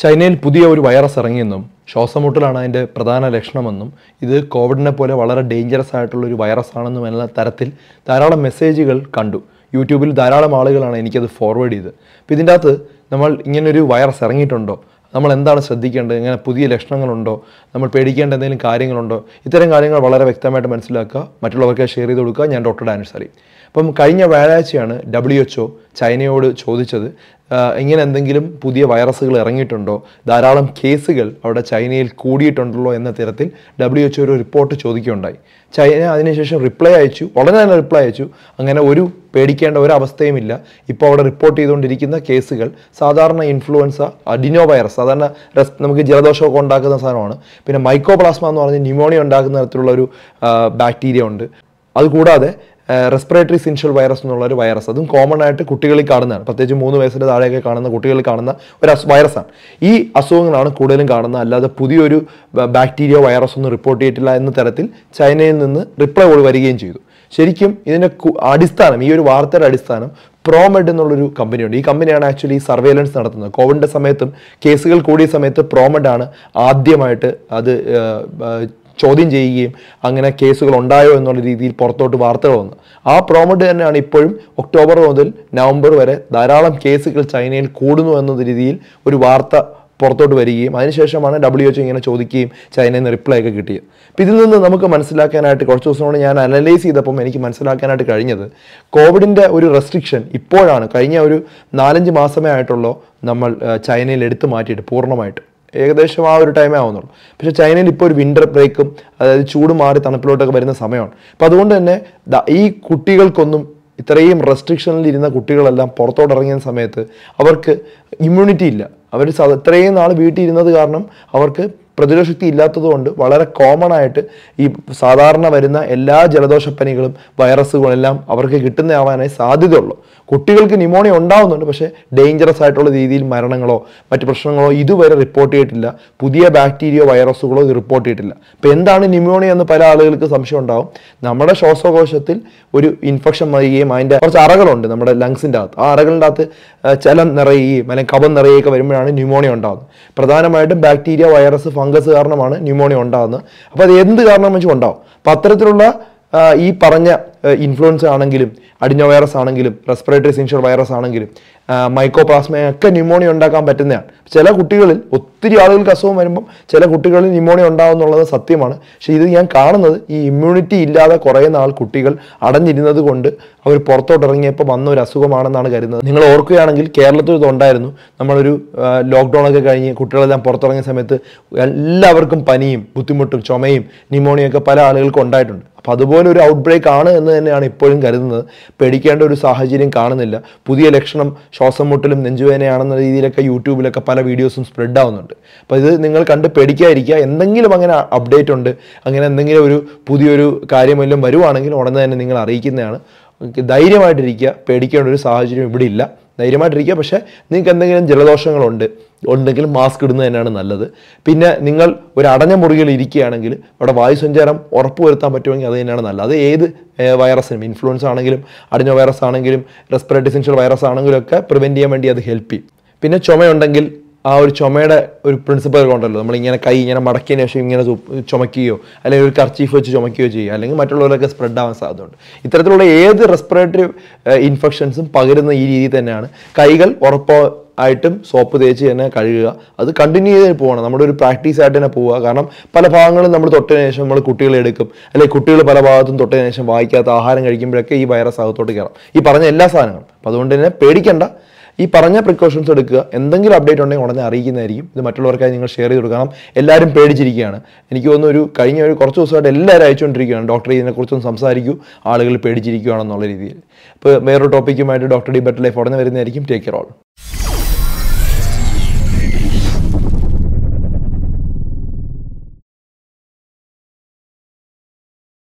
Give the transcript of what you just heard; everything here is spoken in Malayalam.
ചൈനയിൽ പുതിയ ഒരു വൈറസ് ഇറങ്ങിയെന്നും ശ്വാസമുട്ടലാണ് അതിൻ്റെ പ്രധാന ലക്ഷണമെന്നും ഇത് കോവിഡിനെ പോലെ വളരെ ഡേഞ്ചറസ് ആയിട്ടുള്ള ഒരു വൈറസ് ആണെന്നും എന്ന തരത്തിൽ ധാരാളം മെസ്സേജുകൾ കണ്ടു യൂട്യൂബിൽ ധാരാളം ആളുകളാണ് എനിക്കത് ഫോർവേഡ് ചെയ്ത് അപ്പോൾ ഇതിൻ്റെ അകത്ത് നമ്മൾ ഇങ്ങനൊരു വൈറസ് ഇറങ്ങിയിട്ടുണ്ടോ നമ്മൾ എന്താണ് ശ്രദ്ധിക്കേണ്ടത് ഇങ്ങനെ പുതിയ ലക്ഷണങ്ങളുണ്ടോ നമ്മൾ പേടിക്കേണ്ട എന്തെങ്കിലും കാര്യങ്ങളുണ്ടോ ഇത്തരം കാര്യങ്ങൾ വളരെ വ്യക്തമായിട്ട് മനസ്സിലാക്കുക മറ്റുള്ളവർക്ക് ഷെയർ ചെയ്ത് കൊടുക്കുക ഞാൻ ഡോക്ടർ ഡാനിഷ് സലീം അപ്പം കഴിഞ്ഞ വ്യാഴാഴ്ചയാണ് ഡബ്ല്യു എച്ച് ഒ ചൈനയോട് ചോദിച്ചത് ആ, ഇങ്ങനെ എന്തെങ്കിലും പുതിയ വൈറസുകൾ ഇറങ്ങിയിട്ടുണ്ടോ ധാരാളം കേസുകൾ അവിടെ ചൈനയിൽ കൂടിയിട്ടുണ്ടല്ലോ എന്ന തരത്തിൽ ഡബ്ല്യു എച്ച് ഒരു റിപ്പോർട്ട് ചോദിക്കുകയുണ്ടായി ചൈന അതിനുശേഷം റിപ്ലൈ അയച്ചു ഉടനെ തന്നെ റിപ്ലൈ അയച്ചു അങ്ങനെ ഒരു പേടിക്കേണ്ട ഒരു അവസ്ഥയുമില്ല ഇപ്പോൾ അവിടെ റിപ്പോർട്ട് ചെയ്തുകൊണ്ടിരിക്കുന്ന കേസുകൾ സാധാരണ ഇൻഫ്ലുവൻസ അഡിനോ വൈറസ് സാധാരണ റെസ് നമുക്ക് ജലദോഷമൊക്കെ ഉണ്ടാക്കുന്ന സാധനമാണ് പിന്നെ മൈക്കോപ്ലാസ്മ എന്ന് പറഞ്ഞ് ന്യൂമോണിയ ഉണ്ടാക്കുന്ന തരത്തിലുള്ള ഒരു ബാക്ടീരിയ ഉണ്ട് അതുകൂടാതെ റെസ്പിറേറ്ററി സിൻഷ്യൽ വൈറസ് എന്നുള്ള ഒരു വൈറസ് അതും കോമൺ ആയിട്ട് കുട്ടികളിൽ കാണുന്നതാണ് പ്രത്യേകിച്ച് മൂന്ന് വയസ്സിൻ്റെ താഴെയൊക്കെ കാണുന്ന കുട്ടികളിൽ കാണുന്ന ഒരു അസു വൈറസാണ് ഈ അസുഖങ്ങളാണ് കൂടുതലും കാണുന്നത് അല്ലാതെ പുതിയൊരു ബാക്ടീരിയ വൈറസ് ഒന്നും റിപ്പോർട്ട് ചെയ്തിട്ടില്ല എന്ന തരത്തിൽ ചൈനയിൽ നിന്ന് റിപ്ലൈ വരികയും ചെയ്തു ശരിക്കും ഇതിൻ്റെ കു- അടിസ്ഥാനം ഈ ഒരു വാർത്തയുടെ അടിസ്ഥാനം പ്രോമെഡ് എന്നുള്ളൊരു കമ്പനിയുണ്ട് ഈ കമ്പനിയാണ് ആക്ച്വലി സർവേലൻസ് നടത്തുന്നത് കോവിഡിൻ്റെ സമയത്തും കേസുകൾ കൂടിയ സമയത്ത് പ്രോമെഡ് ആണ് ആദ്യമായിട്ട് അത് ഏഹ്, ഏഹ്, ചോദ്യം ചെയ്യുകയും അങ്ങനെ കേസുകൾ ഉണ്ടായോ എന്നുള്ള രീതിയിൽ പുറത്തോട്ട് വാർത്തകൾ വന്നു ആ പ്രോമോട്ട് തന്നെയാണ് ഇപ്പോഴും ഒക്ടോബർ മുതൽ നവംബർ വരെ ധാരാളം കേസുകൾ ചൈനയിൽ കൂടുന്നു എന്ന രീതിയിൽ ഒരു വാർത്ത പുറത്തോട്ട് വരികയും അതിനുശേഷമാണ് ഡബ്ല്യു എച്ച് ഇങ്ങനെ ചോദിക്കുകയും ചൈനയിൽ നിന്ന് റിപ്ലൈ ഒക്കെ കിട്ടിയത് അപ്പോൾ ഇതിൽ നിന്ന് നമുക്ക് മനസ്സിലാക്കാനായിട്ട് കുറച്ച് ദിവസം കൊണ്ട് ഞാൻ അനലൈസ് ചെയ്തപ്പം എനിക്ക് മനസ്സിലാക്കാനായിട്ട് കഴിഞ്ഞത് കോവിഡിൻ്റെ ഒരു റെസ്ട്രിക്ഷൻ ഇപ്പോഴാണ് കഴിഞ്ഞ ഒരു നാലഞ്ച് മാസമേ ആയിട്ടുള്ളൂ നമ്മൾ ആ, ചൈനയിൽ എടുത്തു മാറ്റിയിട്ട് പൂർണ്ണമായിട്ട് ഏകദേശം ആ ഒരു ടൈമേ ആവുന്നുള്ളൂ പക്ഷേ ചൈനയിൽ ഇപ്പോൾ ഒരു വിൻ്റർ ബ്രേക്കും അതായത് ചൂട് മാറി തണുപ്പിലോട്ടൊക്കെ വരുന്ന സമയമാണ് അപ്പോൾ അതുകൊണ്ട് തന്നെ ദാ ഈ കുട്ടികൾക്കൊന്നും ഇത്രയും റെസ്ട്രിക്ഷനിൽ ഇരുന്ന കുട്ടികളെല്ലാം പുറത്തോട്ട് ഇറങ്ങിയ സമയത്ത് അവർക്ക് ഇമ്മ്യൂണിറ്റി ഇല്ല അവർ സ- ഇത്രയും നാൾ വീട്ടിൽ ഇരുന്നത് കാരണം അവർക്ക് പ്രതിരോധശക്തി ഇല്ലാത്തതുകൊണ്ട് വളരെ കോമൺ ആയിട്ട് ഈ സാധാരണ വരുന്ന എല്ലാ ജലദോഷപ്പനികളും വൈറസുകളും എല്ലാം അവർക്ക് കിട്ടുന്നതാവാനായി സാധ്യതയുള്ളൂ കുട്ടികൾക്ക് ന്യൂമോണിയ ഉണ്ടാവുന്നുണ്ട് പക്ഷേ ഡേഞ്ചറസ് ആയിട്ടുള്ള രീതിയിൽ മരണങ്ങളോ മറ്റ് പ്രശ്നങ്ങളോ ഇതുവരെ റിപ്പോർട്ട് ചെയ്തിട്ടില്ല പുതിയ ബാക്ടീരിയോ വൈറസുകളോ ഇത് റിപ്പോർട്ട് ചെയ്തിട്ടില്ല അപ്പോൾ എന്താണ് ന്യൂമോണിയ എന്ന് പല ആളുകൾക്ക് സംശയം ഉണ്ടാവും നമ്മുടെ ശ്വാസകോശത്തിൽ ഒരു ഇൻഫെക്ഷൻ വരികയും അതിൻ്റെ കുറച്ച് അറകളുണ്ട് നമ്മുടെ ലങ്സിൻ്റെ അകത്ത് ആ അറകളുടെ അകത്ത് ആ, ജലം നിറയുകയും അല്ലെങ്കിൽ കഫം നിറയുകയൊക്കെ വരുമ്പോഴാണ് ന്യൂമോണിയ ഉണ്ടാകുന്നത് പ്രധാനമായിട്ടും ബാക്ടീരിയ വൈറസ് ഫംഗസ് കാരണമാണ് ന്യൂമോണിയ ഉണ്ടാകുന്നത് അപ്പോൾ അത് എന്ത് കാരണം വെച്ചും ഉണ്ടാവും അപ്പോൾ അത്തരത്തിലുള്ള ആ, ഈ പറഞ്ഞ ഇൻഫ്ലുവൻസ് ആണെങ്കിലും അഡിനോ വൈറസ് ആണെങ്കിലും റെസ്പിറേറ്ററി സിൻഷ്യൽ വൈറസ് ആണെങ്കിലും മൈക്കോപ്ലാസ്മയൊക്കെ ന്യൂമോണിയ ഉണ്ടാക്കാൻ പറ്റുന്നതാണ് ചില കുട്ടികളിൽ ഒത്തിരി ആളുകൾക്ക് അസുഖം വരുമ്പം ചില കുട്ടികളിൽ ന്യൂമോണിയ ഉണ്ടാവും എന്നുള്ളത് സത്യമാണ് പക്ഷേ ഇത് ഞാൻ കാണുന്നത് ഈ ഇമ്മ്യൂണിറ്റി ഇല്ലാതെ കുറേ നാൾ കുട്ടികൾ അടഞ്ഞിരുന്നത് കൊണ്ട് അവർ പുറത്തോട്ട് ഇറങ്ങിയപ്പോൾ വന്ന ഒരു അസുഖമാണെന്നാണ് കരുതുന്നത് നിങ്ങൾ ഓർക്കുകയാണെങ്കിൽ കേരളത്തിൽ ഇത് ഉണ്ടായിരുന്നു നമ്മളൊരു ലോക്ക്ഡൗൺ ഒക്കെ കഴിഞ്ഞ് കുട്ടികളെല്ലാം പുറത്തിറങ്ങിയ സമയത്ത് എല്ലാവർക്കും പനിയും ബുദ്ധിമുട്ടും ചുമയും ന്യൂമോണിയൊക്കെ പല ആളുകൾക്കും ഉണ്ടായിട്ടുണ്ട് അപ്പോൾ അതുപോലെ ഒരു ഔട്ട് ബ്രേക്ക് ആണ് എന്ന് തന്നെയാണ് ഇപ്പോഴും കരുതുന്നത് പേടിക്കേണ്ട ഒരു സാഹചര്യം കാണുന്നില്ല പുതിയ ലക്ഷണം ശ്വാസം മുട്ടലും നെഞ്ചുവേദനയാണെന്ന രീതിയിലൊക്കെ യൂട്യൂബിലൊക്കെ പല വീഡിയോസും സ്പ്രെഡ് ആവുന്നുണ്ട് അപ്പോൾ ഇത് നിങ്ങൾ കണ്ട് പേടിക്കാതിരിക്കുക എന്തെങ്കിലും അങ്ങനെ അപ്ഡേറ്റ് ഉണ്ട് അങ്ങനെ എന്തെങ്കിലും ഒരു പുതിയൊരു കാര്യം വല്ലതും വരുവാണെങ്കിൽ ഉടനെ തന്നെ നിങ്ങൾ അറിയിക്കുന്നതാണ് ധൈര്യമായിട്ടിരിക്കുക പേടിക്കേണ്ട ഒരു സാഹചര്യം ഇവിടെ ഇല്ല ധൈര്യമായിട്ടിരിക്കുക പക്ഷേ നിങ്ങൾക്ക് എന്തെങ്കിലും ജലദോഷങ്ങളുണ്ട് ഉണ്ടെങ്കിൽ മാസ്ക് ഇടുന്നത് തന്നെയാണ് നല്ലത് പിന്നെ നിങ്ങൾ ഒരു അടഞ്ഞ മുറിയിൽ ഇരിക്കുകയാണെങ്കിൽ അവിടെ വായുസഞ്ചാരം ഉറപ്പുവരുത്താൻ പറ്റുമെങ്കിൽ അത് തന്നെയാണ് നല്ലത് അത് ഏത് ഏഹ്, വൈറസിനും ഇൻഫ്ലുവൻസ് ആണെങ്കിലും അടിഞ്ഞ വൈറസ് ആണെങ്കിലും റെസ്പിറേറ്ററി സെൻഷ്യൽ വൈറസ് ആണെങ്കിലും ഒക്കെ പ്രിവെൻറ്റ് ചെയ്യാൻ വേണ്ടി അത് ഹെൽപ്പ് ചെയ്യും പിന്നെ ചുമയുണ്ടെങ്കിൽ ആ ഒരു ചുമയുടെ ഒരു പ്രിൻസിപ്പൽ ഉണ്ടല്ലോ നമ്മളിങ്ങനെ കൈ ഇങ്ങനെ മടക്കിയതിന് ശേഷം ഇങ്ങനെ ചു- ചുമക്കുകയോ അല്ലെങ്കിൽ ഒരു കർച്ചീഫ് വെച്ച് ചുമക്കുകയോ ചെയ്യുക അല്ലെങ്കിൽ മറ്റുള്ളവരൊക്കെ സ്പ്രെഡ് ആവാൻ സാധ്യതയുണ്ട് ഇത്തരത്തിലുള്ള ഏത് റെസ്പിറേറ്ററി ഇൻഫെക്ഷൻസും പകരുന്ന ഈ രീതിയിൽ തന്നെയാണ് കൈകൾ ഉറപ്പോ ആയിട്ടും സോപ്പ് തേച്ച് തന്നെ കഴുകുക അത് കണ്ടിന്യൂ ചെയ്ത് പോകണം നമ്മുടെ ഒരു പ്രാക്ടീസ് ആയിട്ട് തന്നെ പോവുക കാരണം പല ഭാഗങ്ങളും നമ്മൾ തൊട്ടതിന് ശേഷം നമ്മൾ കുട്ടികളെ എടുക്കും അല്ലെങ്കിൽ കുട്ടികൾ പല ഭാഗത്തും തൊട്ടതിന് ശേഷം വായിക്കാത്ത ആഹാരം കഴിക്കുമ്പോഴൊക്കെ ഈ വൈറസ് അകത്തോട്ട് കയറാം ഈ പറഞ്ഞ എല്ലാ സാധനങ്ങളും അപ്പം അതുകൊണ്ട് തന്നെ പേടിക്കണ്ട ഈ പറഞ്ഞ പ്രിക്കോഷൻസ് എടുക്കുക എന്തെങ്കിലും അപ്ഡേറ്റ് ഉണ്ടെങ്കിൽ ഉടനെ അറിയിക്കുന്നതായിരിക്കും ഇത് മറ്റുള്ളവർക്കായി നിങ്ങൾ ഷെയർ ചെയ്ത് കൊടുക്കണം എല്ലാവരും പേടിച്ചിരിക്കുകയാണ് എനിക്ക് തോന്നുന്നു ഒരു കഴിഞ്ഞ ഒരു കുറച്ച് ദിവസമായിട്ട് എല്ലാവരും അയച്ചുകൊണ്ടിരിക്കുകയാണ് ഡോക്ടർ ഇതിനെക്കുറിച്ചൊന്ന് സംസാരിക്കൂ ആളുകൾ പേടിച്ചിരിക്കുകയാണെന്നുള്ള രീതിയിൽ ഇപ്പോൾ വേറൊരു ടോപ്പിക്കുമായിട്ട് ഡോക്ടർ ഡി ബെറ്റർ ലൈഫ് ഉടനെ വരുന്നതായിരിക്കും ടേക്ക് കെയർ ഓൾ